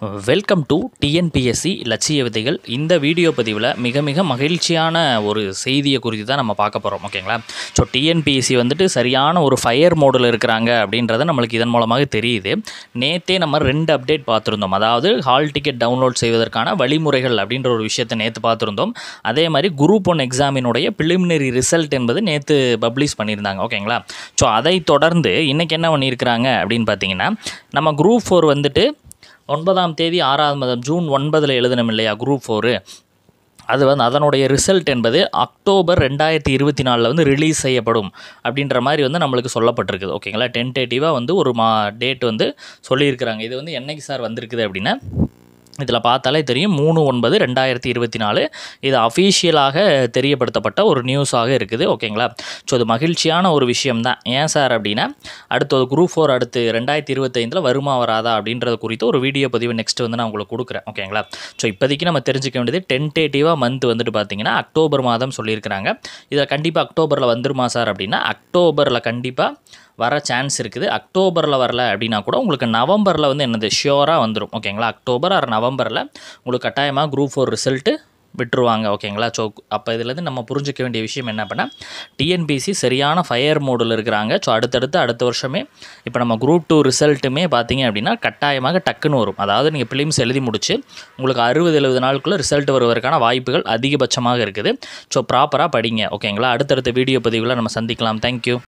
welcome to TNPSC லட்சிய விதைகள் இந்த வீடியோ பதிவில் மிக மிக மகிழ்ச்சியான ஒரு செய்தியை குறித்து தான் நம்ம பார்க்க போகிறோம் ஓகேங்களா ஸோ டிஎன்பிஎஸ்சி வந்துட்டு சரியான ஒரு ஃபயர் மோடில் இருக்கிறாங்க அப்படின்றது நம்மளுக்கு இதன் மூலமாக தெரியுது நேற்றே நம்ம ரெண்டு அப்டேட் பார்த்துருந்தோம் அதாவது ஹால் டிக்கெட் டவுன்லோட் செய்வதற்கான வழிமுறைகள் அப்படின்ற ஒரு விஷயத்தை நேற்று பார்த்துருந்தோம் அதே மாதிரி குரூப் ஒன் எக்ஸாமினுடைய பிலிமினரி ரிசல்ட் என்பது நேற்று பப்ளிஷ் பண்ணியிருந்தாங்க ஓகேங்களா ஸோ அதை தொடர்ந்து இன்றைக்கி என்ன பண்ணியிருக்கிறாங்க அப்படின்னு பார்த்தீங்கன்னா நம்ம குரூப் ஃபோர் வந்துட்டு ஒன்பதாம் தேதி ஆறாவது மாதம் ஜூன் ஒன்பதில் எழுதணும் இல்லையா குரூப் ஃபோரு அது வந்து அதனுடைய ரிசல்ட் என்பது அக்டோபர் ரெண்டாயிரத்தி இருபத்தி நாலில் வந்து ரிலீஸ் செய்யப்படும் அப்படின்ற மாதிரி வந்து நம்மளுக்கு சொல்லப்பட்டிருக்குது ஓகேங்களா டென்டேட்டிவாக வந்து ஒரு மா டேட் வந்து சொல்லியிருக்கிறாங்க இது வந்து என்னைக்கு சார் வந்திருக்குது அப்படின்னா இதில் பார்த்தாலே தெரியும் மூணு ஒன்பது ரெண்டாயிரத்தி இருபத்தி நாலு இது அஃபீஷியலாக தெரியப்படுத்தப்பட்ட ஒரு நியூஸாக இருக்குது ஓகேங்களா ஸோ இது மகிழ்ச்சியான ஒரு விஷயம் தான் ஏன் சார் அப்படின்னா அடுத்து ஒரு குரூப் ஃபோர் அடுத்து ரெண்டாயிரத்தி இருபத்தைந்தில் வருமா வராதா அப்படின்றது குறித்து ஒரு வீடியோ பதிவு நெக்ஸ்ட் வந்து நான் உங்களுக்கு கொடுக்குறேன் ஓகேங்களா ஸோ இப்போதைக்கு நம்ம தெரிஞ்சுக்க வேண்டியது டென்டேட்டிவாக மந்த் வந்துட்டு பார்த்தீங்கன்னா அக்டோபர் மாதம் சொல்லியிருக்கிறாங்க இதில் கண்டிப்பாக அக்டோபரில் வந்துருமா சார் அப்படின்னா அக்டோபரில் கண்டிப்பாக வர சான்ஸ் இருக்குது அக்டோபரில் வரல அப்படின்னா கூட உங்களுக்கு நவம்பரில் வந்து என்னது ஷியோராக வந்துடும் ஓகேங்களா அக்டோபர் ஆர் நவம்பரில் உங்களுக்கு கட்டாயமாக குரூப் ஃபோர் ரிசல்ட்டு விட்டுருவாங்க ஓகேங்களா ஸோ அப்போ இதுலேருந்து நம்ம புரிஞ்சிக்க வேண்டிய விஷயம் என்ன அப்படின்னா டிஎன்பிசி சரியான ஃபயர் மோடில் இருக்கிறாங்க ஸோ அடுத்தடுத்து அடுத்த வருஷமே இப்போ நம்ம குரூப் டூ ரிசல்ட்டுமே பார்த்தீங்க அப்படின்னா கட்டாயமாக டக்குன்னு வரும் அதாவது நீங்கள் ஃபிலிம்ஸ் எழுதி முடிச்சு உங்களுக்கு அறுபது எழுபது நாளுக்குள்ளே ரிசல்ட் வருவதற்கான வாய்ப்புகள் அதிகபட்சமாக இருக்குது ஸோ ப்ராப்பராக படிங்க ஓகேங்களா அடுத்தடுத்த வீடியோ பதிவில் நம்ம சந்திக்கலாம் தேங்க்யூ